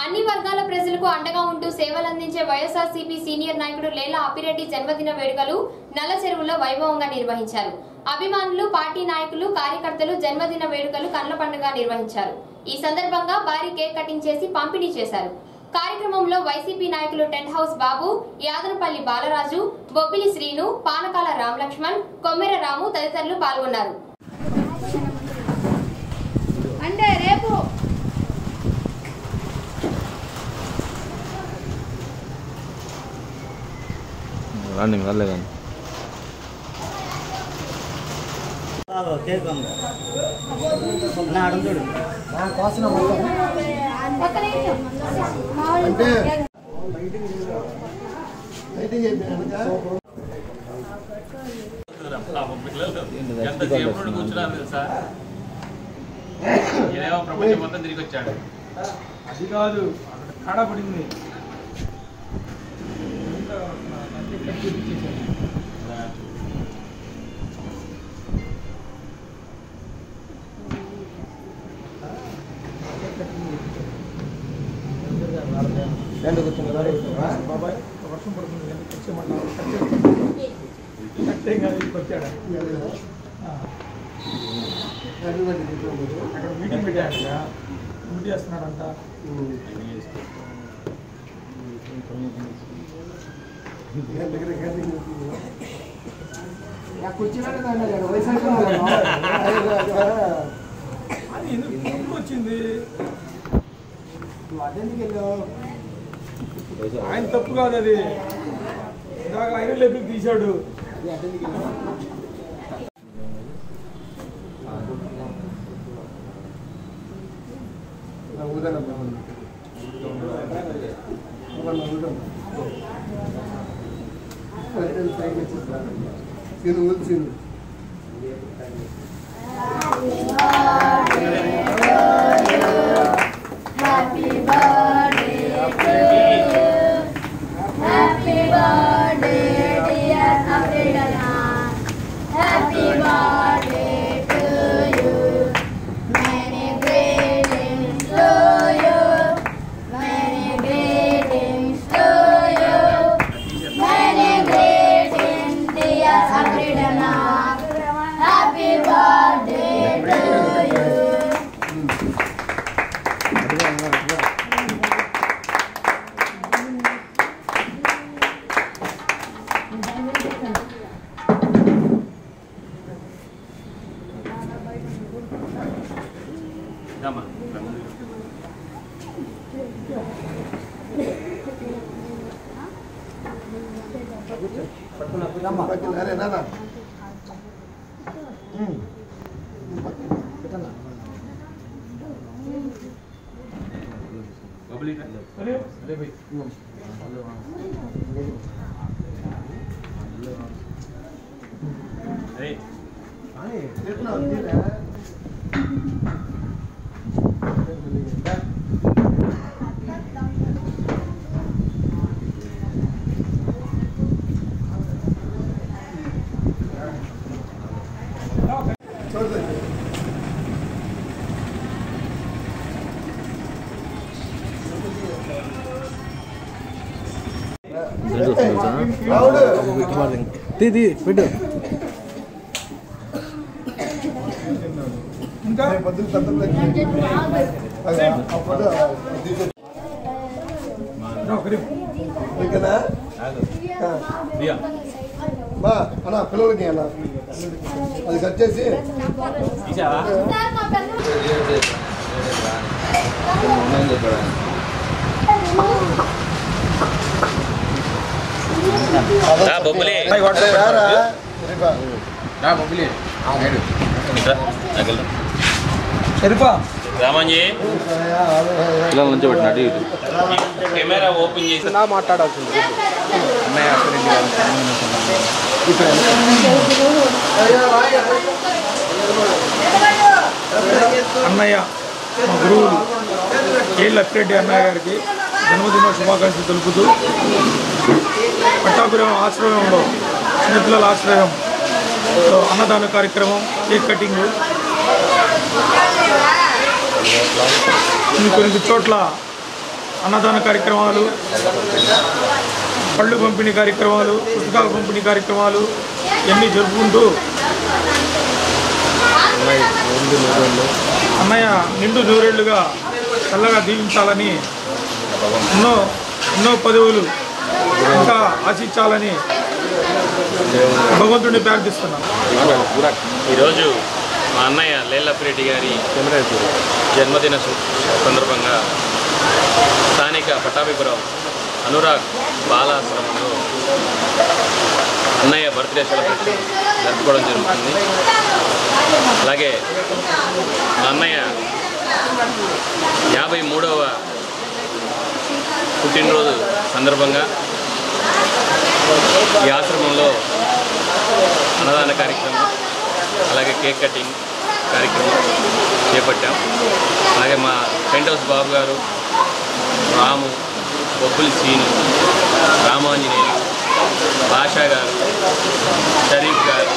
అన్ని వర్గాల ప్రజలకు అండగా ఉంటూ సేవలందించే వైఎస్ఆర్సీపీ సీనియర్ నాయకుడు లేలా అప్పిరెడ్డి జన్మదిన వేడుకలు నల్ల చెరువులో వైభవంగా నిర్వహించారు అభిమానులు పార్టీ నాయకులు కార్యకర్తలు జన్మదిన వేడుకలు కళ్ళ పండుగ నిర్వహించారు ఈ సందర్భంగా భారీ కేక్ కటింగ్ చేసి పంపిణీ చేశారు కార్యక్రమంలో వైసీపీ నాయకులు టెంట్ హౌస్ బాబు యాదనపల్లి బాలరాజు బొబ్బిలి శ్రీను పానకాల రామలక్ష్మణ్ కొమ్మెర రాము తదితరులు పాల్గొన్నారు అంటే రేపు రండి కదలే కానీ కేక్ ఉంది నా అడుగు చూడు ఒక్క నిమిషం అంటే ఎంతసేపు కూర్చున్నారు తెలుసా ఏదేమో ప్రపంచం మొత్తం తిరిగి వచ్చాడు అది కాదు అక్కడ కాడ పడింది బాబాయ్ ఒక వర్షం పడుతుంది కానీ వచ్చేయమన్నారు. కట్టే కాదు ఇక్కడికి వచ్చాడు ఆ. అక్కడ మీటింగ్ పెట్టాడంట మీటింగ్ చేస్తున్నాడంట అది ఎందుకు ఎప్పుడు వచ్చింది ఆయన తప్పు కాదు అది ఇందాక ఆయన లేపి తీశాడు సీను ఊరు సీను హ్యాపీ బర్త్డే డియర్ అఫ్రిడనా happy birthday to you many greetings to you many greetings to you many greetings dear అఫ్రిడనా హ్యాపీ బర్త్డే టు యు ఇదమ్మా. అరే నాన్న బబుల్ ఇట్రా. అరే అరే భయ్ అరే తీ పెట్టు ఇంకా పొద్దున్న పెద్ద అప్పుడు ఒకరి ఓకేనా దియా. బా అన్న పిల్లలకి అన్న అది కట్ చేసి తీసావా సార్ మా పెద్ద బొబ్బులే రారా షరీఫా రామాంజీ పిల్లల నుంచి పెట్టినట్టు ఇటు కెమెరా ఓపెన్ చేసి మాట్లాడాల్సింది అన్నయ్య మా గురువులు కేళ్ళ అప్పిరెడ్డి అన్నయ్య గారికి జన్మదిన శుభాకాంక్షలు తెలుపుతూ పట్టాపురం ఆశ్రయంలో చిన్నపిల్లల ఆశ్రయం లో అన్నదాన కార్యక్రమం కేక్ కటింగ్ కొన్ని కొన్ని చోట్ల అన్నదాన కార్యక్రమాలు పళ్ళు పంపిణీ కార్యక్రమాలు పుస్తకాల పంపిణీ కార్యక్రమాలు ఇవన్నీ జరుపుకుంటూ అన్నయ్య నిండు నూరేళ్లుగా చల్లగా దీవించాలని ఎన్నో ఎన్నో పదవులు ఇంకా ఆశించాలని భగవంతుడిని ప్రార్థిస్తున్నాను ఈరోజు మా అన్నయ్య లేల్లప్పిరెడ్డి గారి జన్మదిన సు- సందర్భంగా స్థానిక పట్టాభిపురం అనురాగ్ బాలాశ్రమంలో అన్నయ్య బర్త్డే సెలబ్రేషన్ జరుపుకోవడం జరుగుతుంది అలాగే మా అన్నయ్య యాభై మూడవ పుట్టినరోజు సందర్భంగా ఈ ఆశ్రమంలో అన్నదాన కార్యక్రమం అలాగే కేక్ కటింగ్ కార్యక్రమం చేపట్టాం అలాగే మా టెంట్ హౌస్ బాబు గారు రాము బొబ్బులి సీను రామాంజనేయులు భాషా గారు షరీఫ్ గారు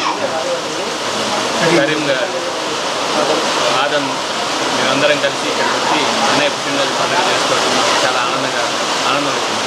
కరీం గారు ఆదం మేమందరం కలిసి ఇక్కడికి వచ్చి అన్నయ్య పుట్టినరోజు పండుగ చేసుకోవడం చాలా ఆనందంగా ఆనందం వచ్చింది